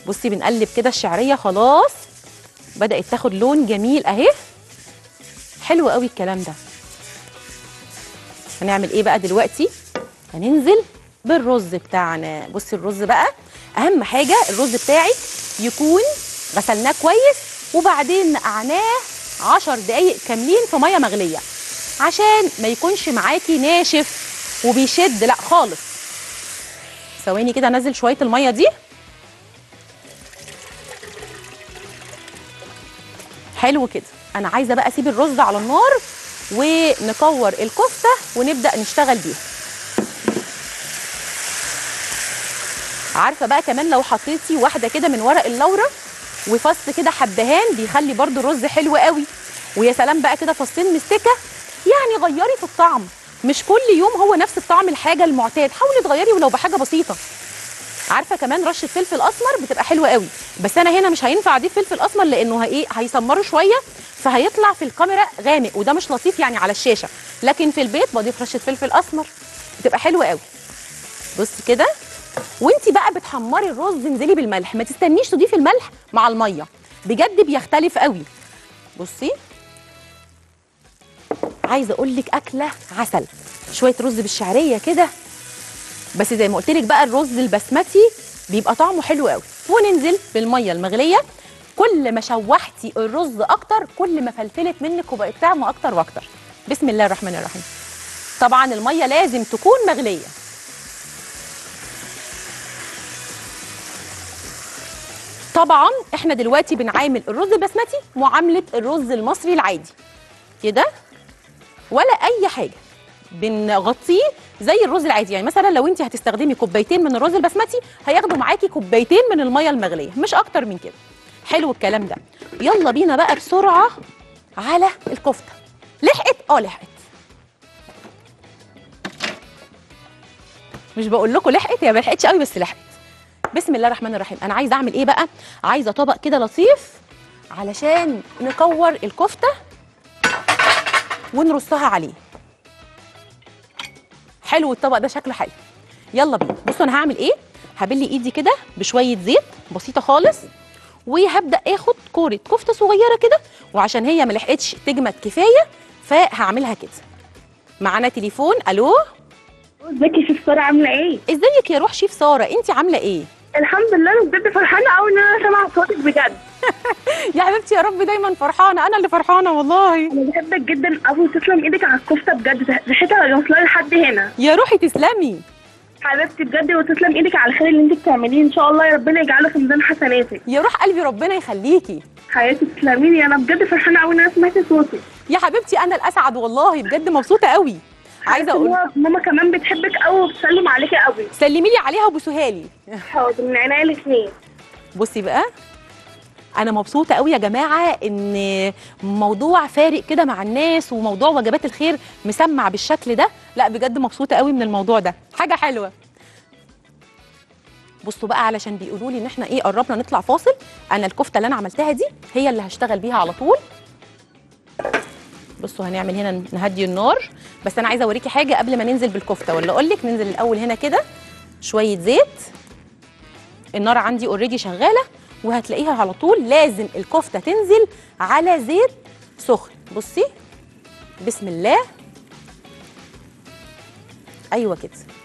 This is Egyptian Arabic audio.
بصي بنقلب كده الشعريه خلاص بدات تاخد لون جميل اهي حلو قوي الكلام ده هنعمل ايه بقى دلوقتي هننزل بالرز بتاعنا بصي الرز بقى اهم حاجه الرز بتاعك يكون غسلناه كويس وبعدين نقعناه 10 دقايق كاملين في ميه مغليه عشان ما يكونش معاكي ناشف وبيشد لا خالص ثواني كده انزل شويه الميه دي حلو كده انا عايزه بقى اسيب الرز على النار ونكور الكفته ونبدا نشتغل بيها عارفه بقى كمان لو حطيتي واحده كده من ورق اللورة وفص كده حبهان بيخلي برضو الرز حلو قوي ويا سلام بقى كده فصين مستكه يعني غيري في الطعم مش كل يوم هو نفس الطعم الحاجه المعتاد حاولي تغيري ولو بحاجه بسيطه عارفه كمان رشه فلفل اسمر بتبقى حلوه قوي بس انا هنا مش هينفع اضيف فلفل اسمر لانه ايه هيسمره شويه فهيطلع في الكاميرا غامق وده مش لطيف يعني على الشاشه لكن في البيت بضيف رشه فلفل اسمر بتبقى حلوه قوي بصي كده وانت بقى بتحمري الرز انزلي بالملح ما تستنيش تضيفي الملح مع الميه بجد بيختلف قوي بصي عايزه اقول لك اكله عسل شويه رز بالشعريه كده بس زي ما قلت لك بقى الرز البسمتي بيبقى طعمه حلو قوي وننزل بالميه المغليه كل ما شوحتي الرز اكتر كل ما فلفلت منك وبقت طعمه اكتر واكتر بسم الله الرحمن الرحيم طبعا الميه لازم تكون مغليه طبعا احنا دلوقتي بنعامل الرز البسمتي معامله الرز المصري العادي كده ولا اي حاجه بنغطيه زي الرز العادي يعني مثلا لو انت هتستخدمي كوبايتين من الرز البسمتي هياخدوا معاكي كوبايتين من الميه المغليه مش اكتر من كده حلو الكلام ده يلا بينا بقى بسرعه على الكفته لحقت اه لحقت مش بقول لكم لحقت هي ما لحقتش قوي بس لحقت بسم الله الرحمن الرحيم انا عايزه اعمل ايه بقى عايزه طبق كده لطيف علشان نكور الكفته ونرصها عليه حلو الطبق ده شكله حلو يلا بينا بصوا انا هعمل ايه هبلي ايدي كده بشويه زيت بسيطه خالص وهبدا اخد كوره كفته صغيره كده وعشان هي ما لحقتش تجمد كفايه فهعملها كده معانا تليفون الو ازيك يا شيف ساره عامله ايه؟ ازيك يا روح شيف ساره انت عامله ايه الحمد لله انا بجد فرحانه قوي ان انا سامعه صوتك بجد يا حبيبتي يا رب دايما فرحانه انا اللي فرحانه والله انا بحبك جدا قوي وتسلم ايدك على الكفته بجد ريحتها واصله لحد هنا يا روحي تسلمي حبيبتي بجد وتسلم ايدك على الخير اللي انت بتعمليه ان شاء الله يا ربنا يجعله في ميزان حسناتك يا روح قلبي ربنا يخليكي حياتي تسلمي لي انا بجد فرحانه قوي ان انا سمعت صوتك يا حبيبتي انا الاسعد والله بجد مبسوطه قوي عايزه اقول ماما- ماما كمان بتحبك قوي وبتسلم عليكي قوي سلمي لي عليها وبوسوها لي حاضر من عينيا الاثنين بصي بقى انا مبسوطه قوي يا جماعه ان موضوع فارق كده مع الناس وموضوع وجبات الخير مسمع بالشكل ده لا بجد مبسوطه قوي من الموضوع ده حاجه حلوه بصوا بقى علشان بيقولوا لي ان احنا ايه قربنا نطلع فاصل انا الكفته اللي انا عملتها دي هي اللي هشتغل بيها على طول بصوا هنعمل هنا نهدي النار بس انا عايزه اوريكي حاجه قبل ما ننزل بالكفته ولا اقول لك ننزل الاول هنا كده شويه زيت النار عندي اوريدي شغاله وهتلاقيها على طول لازم الكفته تنزل على زيت سخن بصي بسم الله ايوه كده